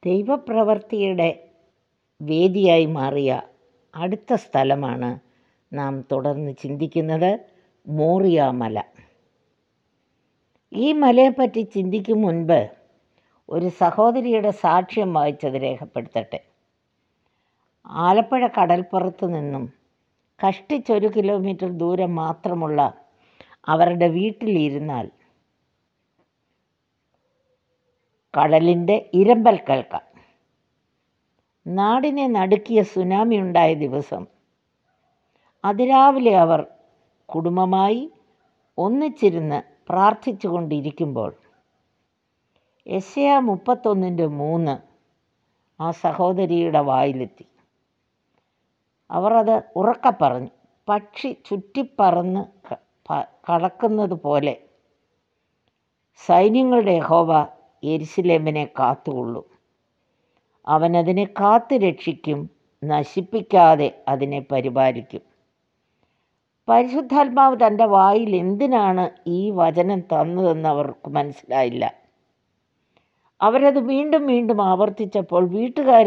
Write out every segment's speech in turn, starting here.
ദൈവപ്രവൃത്തിയുടെ വേദിയായി മാറിയ അടുത്ത സ്ഥലമാണ് നാം തുടർന്ന് ചിന്തിക്കുന്നത് മോറിയ മല ഈ മലയെപ്പറ്റി ചിന്തിക്കും മുൻപ് ഒരു സഹോദരിയുടെ സാക്ഷ്യം വായിച്ചത് രേഖപ്പെടുത്തട്ടെ ആലപ്പുഴ കടൽപ്പുറത്ത് നിന്നും കഷ്ടിച്ചൊരു കിലോമീറ്റർ ദൂരം മാത്രമുള്ള അവരുടെ വീട്ടിലിരുന്നാൽ കടലിൻ്റെ ഇരമ്പൽ കേൾക്കാം നാടിനെ നടുക്കിയ സുനാമി ഉണ്ടായ ദിവസം അതിരാവിലെ അവർ കുടുംബമായി ഒന്നിച്ചിരുന്ന് പ്രാർത്ഥിച്ചു കൊണ്ടിരിക്കുമ്പോൾ എസ്യ മുപ്പത്തൊന്നിൻ്റെ മൂന്ന് ആ സഹോദരിയുടെ വായിലെത്തി അവർ അത് ഉറക്കെ പറഞ്ഞു പക്ഷി ചുറ്റിപ്പറന്ന് കടക്കുന്നത് പോലെ സൈന്യങ്ങളുടെ യഹോവ എരിശിലേമിനെ കാത്തുകൊള്ളും അവനതിനെ കാത്തു രക്ഷിക്കും നശിപ്പിക്കാതെ അതിനെ പരിപാലിക്കും പരിശുദ്ധാത്മാവ് തൻ്റെ വായിൽ എന്തിനാണ് ഈ വചനം തന്നതെന്ന് അവർക്ക് മനസ്സിലായില്ല അവരത് വീണ്ടും വീണ്ടും ആവർത്തിച്ചപ്പോൾ വീട്ടുകാർ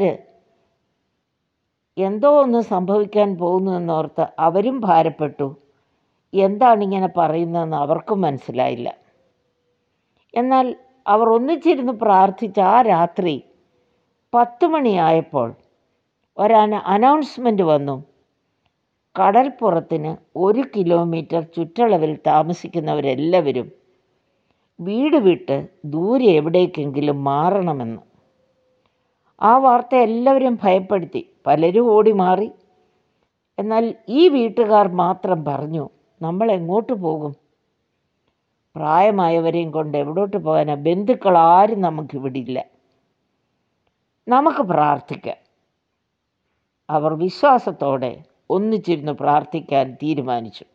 എന്തോ ഒന്ന് സംഭവിക്കാൻ പോകുന്നു എന്നോർത്ത് അവരും ഭാരപ്പെട്ടു എന്താണ് ഇങ്ങനെ പറയുന്നതെന്ന് അവർക്കും മനസ്സിലായില്ല എന്നാൽ അവർ ഒന്നിച്ചിരുന്ന് പ്രാർത്ഥിച്ച ആ രാത്രി പത്ത് മണിയായപ്പോൾ ഒരന അനൗൺസ്മെൻ്റ് വന്നു കടൽപ്പുറത്തിന് ഒരു കിലോമീറ്റർ ചുറ്റളവിൽ താമസിക്കുന്നവരെല്ലാവരും വീട് വിട്ട് ദൂരെ എവിടേക്കെങ്കിലും മാറണമെന്ന് ആ വാർത്ത എല്ലാവരും ഭയപ്പെടുത്തി പലരും ഓടി മാറി എന്നാൽ ഈ വീട്ടുകാർ മാത്രം പറഞ്ഞു നമ്മൾ എങ്ങോട്ട് പോകും പ്രായമായവരെയും കൊണ്ട് എവിടോട്ട് പോകാനാ ബന്ധുക്കൾ ആരും നമുക്കിവിടെ ഇല്ല നമുക്ക് പ്രാർത്ഥിക്കാം അവർ വിശ്വാസത്തോടെ ഒന്നിച്ചിരുന്ന് പ്രാർത്ഥിക്കാൻ തീരുമാനിച്ചു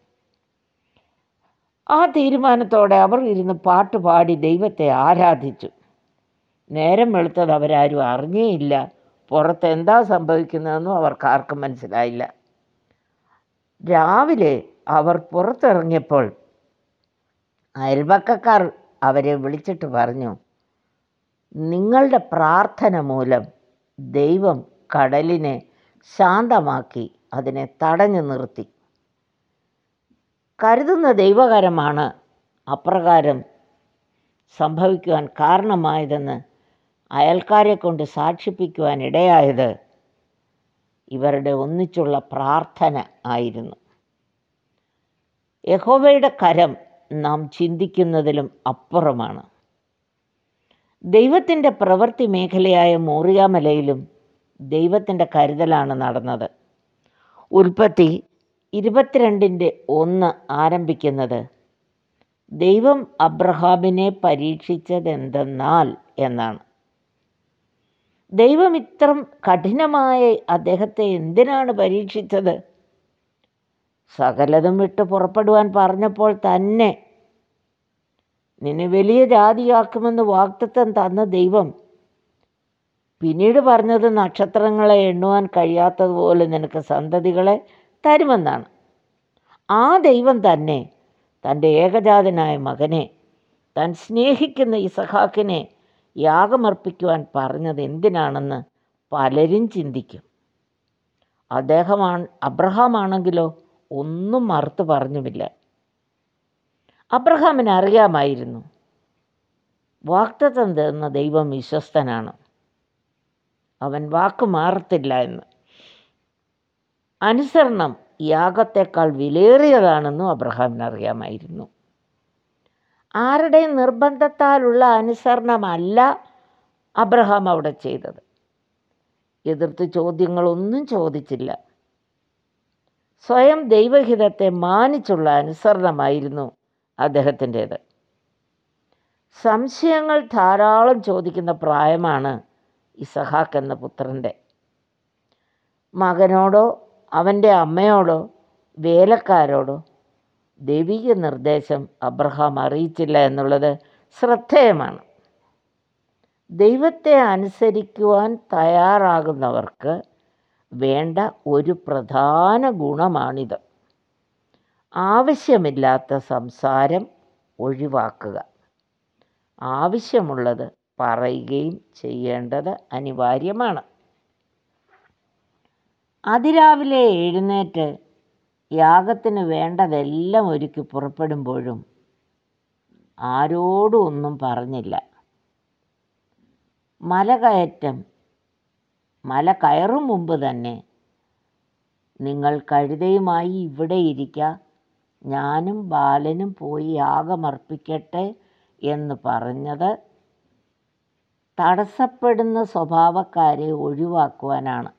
ആ തീരുമാനത്തോടെ അവർ ഇരുന്ന് പാട്ട് പാടി ദൈവത്തെ ആരാധിച്ചു നേരം വെളുത്തത് അവരാരും അറിഞ്ഞേയില്ല പുറത്ത് എന്താ സംഭവിക്കുന്നതെന്നും അവർക്ക് ആർക്കും മനസ്സിലായില്ല രാവിലെ അവർ പുറത്തിറങ്ങിയപ്പോൾ അയൽവക്കക്കാർ അവരെ വിളിച്ചിട്ട് പറഞ്ഞു നിങ്ങളുടെ പ്രാർത്ഥന മൂലം ദൈവം കടലിനെ ശാന്തമാക്കി അതിനെ തടഞ്ഞു നിർത്തി കരുതുന്ന ദൈവകരമാണ് അപ്രകാരം സംഭവിക്കുവാൻ കാരണമായതെന്ന് അയൽക്കാരെ കൊണ്ട് സാക്ഷിപ്പിക്കുവാൻ ഇടയായത് ഇവരുടെ ഒന്നിച്ചുള്ള പ്രാർത്ഥന ആയിരുന്നു യഹോവയുടെ കരം നാം ചിന്തിക്കുന്നതിലും അപ്പുറമാണ് ദൈവത്തിൻ്റെ പ്രവൃത്തി മേഖലയായ മോറിയാമലയിലും ദൈവത്തിൻ്റെ കരുതലാണ് നടന്നത് ഉൽപ്പത്തി ഇരുപത്തിരണ്ടിൻ്റെ ഒന്ന് ആരംഭിക്കുന്നത് ദൈവം അബ്രഹാമിനെ പരീക്ഷിച്ചതെന്തെന്നാൽ എന്നാണ് ദൈവം ഇത്രം കഠിനമായി അദ്ദേഹത്തെ എന്തിനാണ് പരീക്ഷിച്ചത് സകലതും വിട്ട് പുറപ്പെടുവാൻ പറഞ്ഞപ്പോൾ തന്നെ നിന്നെ വലിയ ജാതിയാക്കുമെന്ന് വാക്തത്വം തന്ന ദൈവം പിന്നീട് പറഞ്ഞത് നക്ഷത്രങ്ങളെ എണ്ണുവാൻ കഴിയാത്തതുപോലെ നിനക്ക് സന്തതികളെ തരുമെന്നാണ് ആ ദൈവം തന്നെ തൻ്റെ ഏകജാതനായ മകനെ താൻ സ്നേഹിക്കുന്ന ഇസഹാക്കിനെ യാഗമർപ്പിക്കുവാൻ പറഞ്ഞത് എന്തിനാണെന്ന് പലരും ചിന്തിക്കും അദ്ദേഹമാണ് അബ്രഹാമാണെങ്കിലോ ഒന്നും മറുത്ത് പറഞ്ഞുമില്ല അബ്രഹാമിന് അറിയാമായിരുന്നു വാക്തത്വം തന്ന ദൈവം വിശ്വസ്തനാണ് അവൻ വാക്ക് മാറത്തില്ല എന്ന് അനുസരണം യാഗത്തെക്കാൾ വിലയേറിയതാണെന്നും അബ്രഹാമിന് അറിയാമായിരുന്നു ആരുടെയും നിർബന്ധത്താലുള്ള അനുസരണമല്ല അബ്രഹാം അവിടെ ചെയ്തത് എതിർത്ത് ചോദ്യങ്ങളൊന്നും ചോദിച്ചില്ല സ്വയം ദൈവഹിതത്തെ മാനിച്ചുള്ള അനുസരണമായിരുന്നു അദ്ദേഹത്തിൻ്റേത് സംശയങ്ങൾ ധാരാളം ചോദിക്കുന്ന പ്രായമാണ് ഇസഹാക്ക് എന്ന പുത്രൻ്റെ മകനോടോ അവൻ്റെ അമ്മയോടോ വേലക്കാരോടോ ദൈവിക നിർദ്ദേശം അബ്രഹാം അറിയിച്ചില്ല എന്നുള്ളത് ശ്രദ്ധേയമാണ് ദൈവത്തെ അനുസരിക്കുവാൻ തയ്യാറാകുന്നവർക്ക് വേണ്ട ഒരു പ്രധാന ഗുണമാണിത് ആവശ്യമില്ലാത്ത സംസാരം ഒഴിവാക്കുക ആവശ്യമുള്ളത് പറയുകയും ചെയ്യേണ്ടത് അനിവാര്യമാണ് അതിരാവിലെ എഴുന്നേറ്റ് യാഗത്തിന് വേണ്ടതെല്ലാം ഒരുക്കി പുറപ്പെടുമ്പോഴും ആരോടും ഒന്നും പറഞ്ഞില്ല മല കയറ്റം മല കയറും മുമ്പ് തന്നെ നിങ്ങൾ കഴുതയുമായി ഇവിടെ ഇരിക്ക ഞാനും ബാലനും പോയി യാഗമർപ്പിക്കട്ടെ എന്ന് പറഞ്ഞത് തടസ്സപ്പെടുന്ന സ്വഭാവക്കാരെ ഒഴിവാക്കുവാനാണ്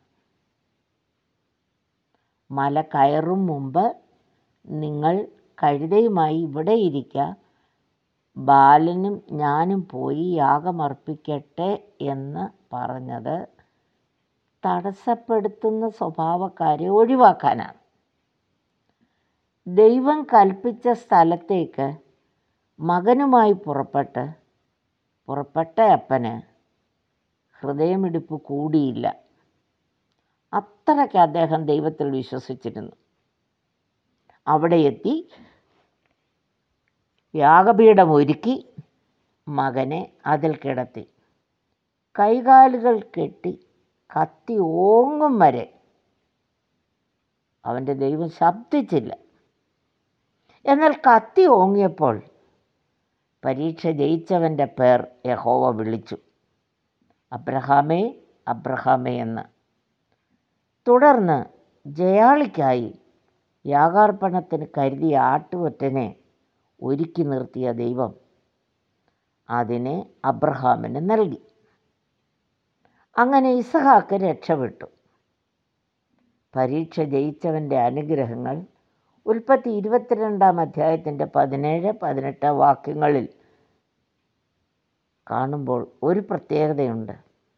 മല കയറും മുമ്പ് നിങ്ങൾ കഴുതയുമായി ഇവിടെ ഇരിക്ക ബാലനും ഞാനും പോയി യാഗമർപ്പിക്കട്ടെ എന്ന് പറഞ്ഞത് തടസ്സപ്പെടുത്തുന്ന സ്വഭാവക്കാരെ ഒഴിവാക്കാനാണ് ദൈവം കൽപ്പിച്ച സ്ഥലത്തേക്ക് മകനുമായി പുറപ്പെട്ട് പുറപ്പെട്ട അപ്പന് ഹൃദയമിടിപ്പ് കൂടിയില്ല അത്രയ്ക്ക് അദ്ദേഹം ദൈവത്തിൽ വിശ്വസിച്ചിരുന്നു അവിടെ എത്തി യാഗപീഠം ഒരുക്കി മകനെ അതിൽ കിടത്തി കൈകാലുകൾ കെട്ടി കത്തി ഓങ്ങും വരെ അവൻ്റെ ദൈവം ശബ്ദിച്ചില്ല എന്നാൽ കത്തി ഓങ്ങിയപ്പോൾ പരീക്ഷ ജയിച്ചവൻ്റെ പേർ യഹോവ വിളിച്ചു അബ്രഹാമേ അബ്രഹാമേ എന്ന് തുടർന്ന് ജയാളിക്കായി യാഗാർപ്പണത്തിന് കരുതിയ ആട്ടുകൊറ്റനെ ഒരുക്കി നിർത്തിയ ദൈവം അതിനെ അബ്രഹാമിന് നൽകി അങ്ങനെ ഇസഹാക്ക് രക്ഷപ്പെട്ടു പരീക്ഷ ജയിച്ചവൻ്റെ അനുഗ്രഹങ്ങൾ ഉൽപ്പത്തി ഇരുപത്തിരണ്ടാം അധ്യായത്തിൻ്റെ പതിനേഴ് പതിനെട്ട് വാക്യങ്ങളിൽ കാണുമ്പോൾ ഒരു പ്രത്യേകതയുണ്ട്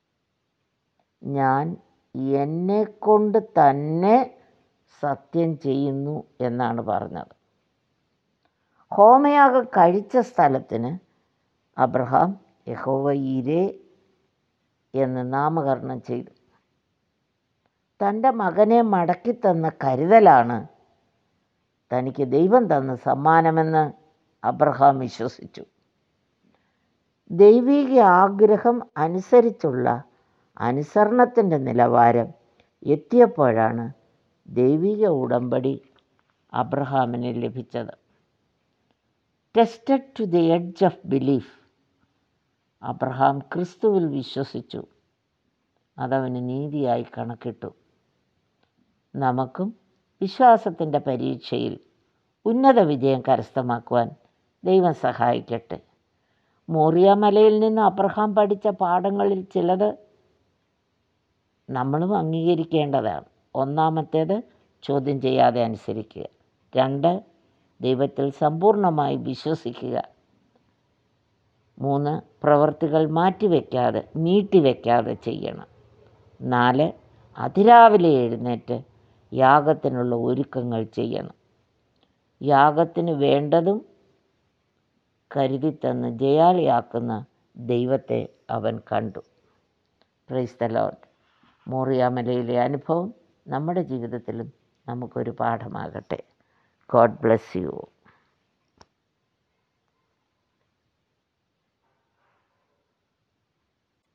ഞാൻ എന്നെ കൊണ്ട് തന്നെ സത്യം ചെയ്യുന്നു എന്നാണ് പറഞ്ഞത് ഹോമയാഗം കഴിച്ച സ്ഥലത്തിന് അബ്രഹാം യഹോവ ഇരേ എന്ന് നാമകരണം ചെയ്തു തൻ്റെ മകനെ മടക്കി തന്ന കരുതലാണ് തനിക്ക് ദൈവം തന്ന സമ്മാനമെന്ന് അബ്രഹാം വിശ്വസിച്ചു ദൈവിക ആഗ്രഹം അനുസരിച്ചുള്ള അനുസരണത്തിൻ്റെ നിലവാരം എത്തിയപ്പോഴാണ് ദൈവിക ഉടമ്പടി അബ്രഹാമിന് ലഭിച്ചത് tested to the edge of belief Abraham ക്രിസ്തുവിൽ വിശ്വസിച്ചു അതവന് നീതിയായി കണക്കിട്ടു നമുക്കും വിശ്വാസത്തിൻ്റെ പരീക്ഷയിൽ ഉന്നത വിജയം കരസ്ഥമാക്കുവാൻ ദൈവം സഹായിക്കട്ടെ മോറിയ മലയിൽ നിന്ന് അബ്രഹാം പഠിച്ച പാഠങ്ങളിൽ ചിലത് നമ്മളും അംഗീകരിക്കേണ്ടതാണ് ഒന്നാമത്തേത് ചോദ്യം ചെയ്യാതെ അനുസരിക്കുക രണ്ട് ദൈവത്തിൽ സമ്പൂർണ്ണമായി വിശ്വസിക്കുക മൂന്ന് പ്രവർത്തികൾ മാറ്റിവെക്കാതെ നീട്ടിവെക്കാതെ ചെയ്യണം നാല് അതിരാവിലെ എഴുന്നേറ്റ് യാഗത്തിനുള്ള ഒരുക്കങ്ങൾ ചെയ്യണം യാഗത്തിന് വേണ്ടതും കരുതിത്തന്ന് ജയാളിയാക്കുന്ന ദൈവത്തെ അവൻ കണ്ടു പ്രൈസ് ദ ലോഡ് മോറിയാമലയിലെ അനുഭവം നമ്മുടെ ജീവിതത്തിലും നമുക്കൊരു പാഠമാകട്ടെ ഗോഡ് ബ്ലെസ് യു